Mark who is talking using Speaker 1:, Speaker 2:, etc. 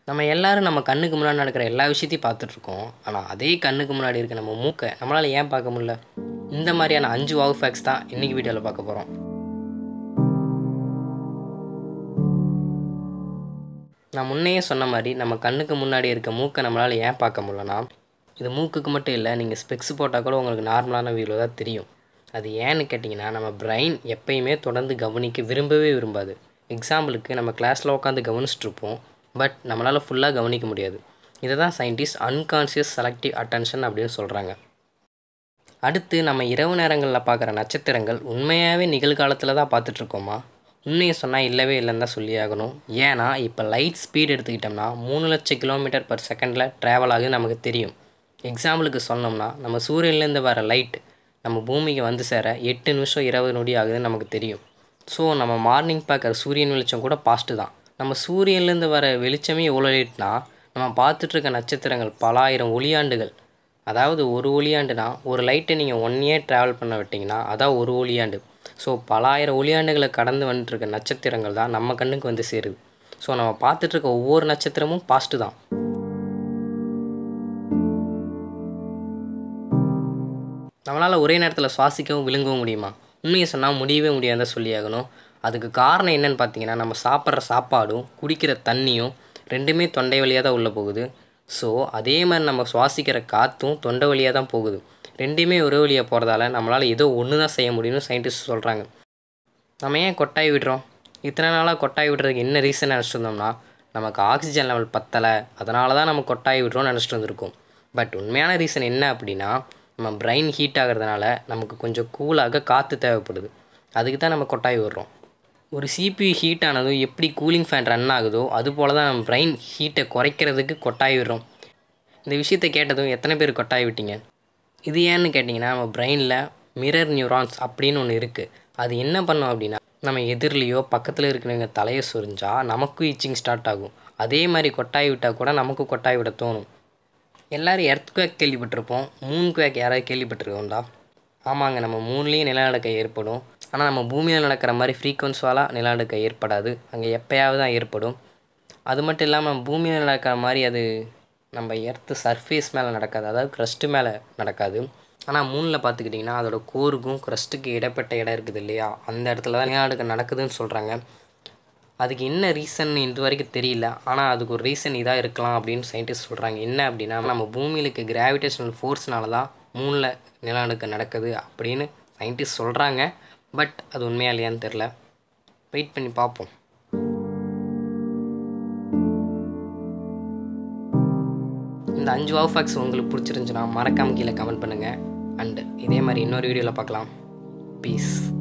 Speaker 1: நம்ம எல்லாரும் நம்ம கண்ணுக்கு முன்னாடி நடக்கிற எல்லா விஷயத்தையும் பார்த்துட்ருக்கோம் ஆனால் அதே கண்ணுக்கு முன்னாடி இருக்க நம்ம மூக்கை நம்மளால் ஏன் பார்க்க முடியல இந்த மாதிரியான அஞ்சு வாவ் ஃபேக்ஸ் தான் இன்றைக்கி வீடியோவில் பார்க்க போகிறோம் நான் முன்னையே சொன்ன மாதிரி நம்ம கண்ணுக்கு முன்னாடி இருக்க மூக்கை நம்மளால் ஏன் பார்க்க முடியலனா இது மூக்குக்கு மட்டும் இல்லை நீங்கள் ஸ்பெக்ஸ் போட்டால் கூட உங்களுக்கு நார்மலான வியூவில் தான் தெரியும் அது ஏன்னு கேட்டிங்கன்னா நம்ம பிரெயின் எப்பயுமே தொடர்ந்து கவனிக்க விரும்பவே விரும்பாது எக்ஸாம்பிளுக்கு நம்ம கிளாஸில் உட்காந்து கவனிச்சிட்ருப்போம் பட் நம்மளால் ஃபுல்லாக கவனிக்க முடியாது இதை தான் சயின்டிஸ்ட் அன்கான்சியஸ் செலக்டிவ் அட்டென்ஷன் அப்படின்னு சொல்கிறாங்க அடுத்து நம்ம இரவு நேரங்களில் பார்க்குற நட்சத்திரங்கள் உண்மையாகவே நிகழ்காலத்தில் தான் பார்த்துட்ருக்கோமா உண்மையை சொன்னால் இல்லவே இல்லைன்னு தான் சொல்லி ஆகணும் ஏன்னா இப்போ லைட் ஸ்பீட் எடுத்துக்கிட்டோம்னா மூணு லட்சம் கிலோமீட்டர் பர் செகண்டில் ட்ராவல் ஆகுது நமக்கு தெரியும் எக்ஸாம்பிளுக்கு சொன்னோம்னா நம்ம சூரியன்லேருந்து வர லைட் நம்ம பூமிக்கு வந்து சேர எட்டு நிமிஷம் இருபது நொடி ஆகுதுன்னு நமக்கு தெரியும் ஸோ நம்ம மார்னிங் பார்க்குற சூரியன் வெளிச்சம் கூட பாஸ்ட்டு தான் நம்ம சூரியன்லேருந்து வர வெளிச்சமே எவ்வளோ லேட்னா நம்ம பார்த்துட்ருக்க நட்சத்திரங்கள் பல ஆயிரம் ஒளியாண்டுகள் அதாவது ஒரு ஒளியாண்டுனா ஒரு லைட்டை நீங்கள் ஒன் இயர் ட்ராவல் பண்ண விட்டிங்கன்னா அதான் ஒரு ஒளியாண்டு ஸோ பல ஆயிரம் ஒளியாண்டுகளை கடந்து வந்துட்டுருக்க நட்சத்திரங்கள் தான் நம்ம கண்ணுக்கு வந்து சேருது ஸோ நம்ம பார்த்துட்ருக்க ஒவ்வொரு நட்சத்திரமும் பாஸ்ட்டு தான் நம்மளால் ஒரே நேரத்தில் சுவாசிக்கவும் விழுங்கவும் முடியுமா உண்மையை சொன்னால் முடியவே முடியாத சொல்லியாகணும் அதுக்கு காரணம் என்னன்னு பார்த்தீங்கன்னா நம்ம சாப்பிட்ற சாப்பாடும் குடிக்கிற தண்ணியும் ரெண்டுமே தொண்டை வழியாக தான் உள்ளே போகுது ஸோ அதே மாதிரி நம்ம சுவாசிக்கிற காற்றும் தொண்டை வழியாக தான் போகுது ரெண்டுமே ஒரே வழியாக போகிறதால நம்மளால் ஏதோ ஒன்று தான் செய்ய முடியும்னு சயின்டிஸ்ட் சொல்கிறாங்க நம்ம ஏன் கொட்டாய் விடுறோம் இத்தனை நாளாக கொட்டாய் விடுறதுக்கு என்ன ரீசன் நினச்சிட்டு இருந்தோம்னா நமக்கு ஆக்சிஜன் லெவல் பத்தலை அதனால தான் நம்ம கொட்டாய் விடுறோம்னு நினச்சிட்டு வந்திருக்கோம் பட் உண்மையான ரீசன் என்ன அப்படின்னா நம்ம பிரெயின் ஹீட் ஆகிறதுனால நமக்கு கொஞ்சம் கூலாக காற்று தேவைப்படுது அதுக்கு தான் நம்ம கொட்டாய் விடுறோம் ஒரு சிபியூ ஹீட் ஆனதும் எப்படி கூலிங் ஃபேன் ரன் ஆகுதோ அது போல் தான் நம்ம பிரெயின் ஹீட்டை குறைக்கிறதுக்கு கொட்டாய் விடுறோம் இந்த விஷயத்தை கேட்டதும் எத்தனை பேர் கொட்டாய் விட்டீங்க இது ஏன்னு கேட்டிங்கன்னா நம்ம பிரெயினில் மிரர் நியூரான்ஸ் அப்படின்னு ஒன்று இருக்குது அது என்ன பண்ணோம் அப்படின்னா நம்ம எதிரிலையோ பக்கத்தில் இருக்கிறவங்க தலையை சொரிஞ்சா நமக்கும் இச்சிங் ஸ்டார்ட் ஆகும் அதே மாதிரி கொட்டாய் விட்டால் கூட நமக்கு கொட்டாய் விட தோணும் எல்லோரும் எர்த் குவேக் கேள்விப்பட்டிருப்போம் மூன் குவேக் யாராவது கேள்விப்பட்டிருக்கோம்டா ஆமாங்க நம்ம மூணுலேயும் நிலநடுக்கம் ஏற்படும் ஆனால் நம்ம பூமியில் நடக்கிற மாதிரி ஃப்ரீக்வன்ஸுவாலாக நிலநடுக்கம் ஏற்படாது அங்கே எப்போயாவது தான் ஏற்படும் அது மட்டும் இல்லாமல் நம்ம பூமியில் நடக்கிற மாதிரி அது நம்ம எர்த்து சர்ஃபேஸ் மேலே நடக்காது அதாவது க்ரஸ்ட்டு மேலே நடக்காது ஆனால் மூணில் பார்த்துக்கிட்டிங்கன்னா அதோட கோருக்கும் க்ரஸ்ட்டுக்கு இடப்பட்ட இடம் இருக்குது இல்லையா அந்த இடத்துல தான் நிலநடுக்கம் நடக்குதுன்னு சொல்கிறாங்க அதுக்கு என்ன ரீசன் இது வரைக்கும் தெரியல ஆனால் அதுக்கு ஒரு ரீசன் இதாக இருக்கலாம் அப்படின்னு சயின்டிஸ்ட் சொல்கிறாங்க என்ன அப்படின்னா நம்ம பூமியில் இருக்க கிராவிடேஷனல் ஃபோர்ஸ்னால தான் மூணில் நிலநடுக்கம் நடக்குது அப்படின்னு சயின்டிஸ்ட் சொல்கிறாங்க பட் அது உண்மையா இல்லையான்னு தெரில வெயிட் பண்ணி பார்ப்போம் இந்த அஞ்சு வாவ் ஃபேக்ஸ் உங்களுக்கு பிடிச்சிருந்துச்சுன்னா மறக்காம கீழே கமெண்ட் பண்ணுங்கள் அண்டு இதே மாதிரி இன்னொரு வீடியோவில் பார்க்கலாம் பீஸ்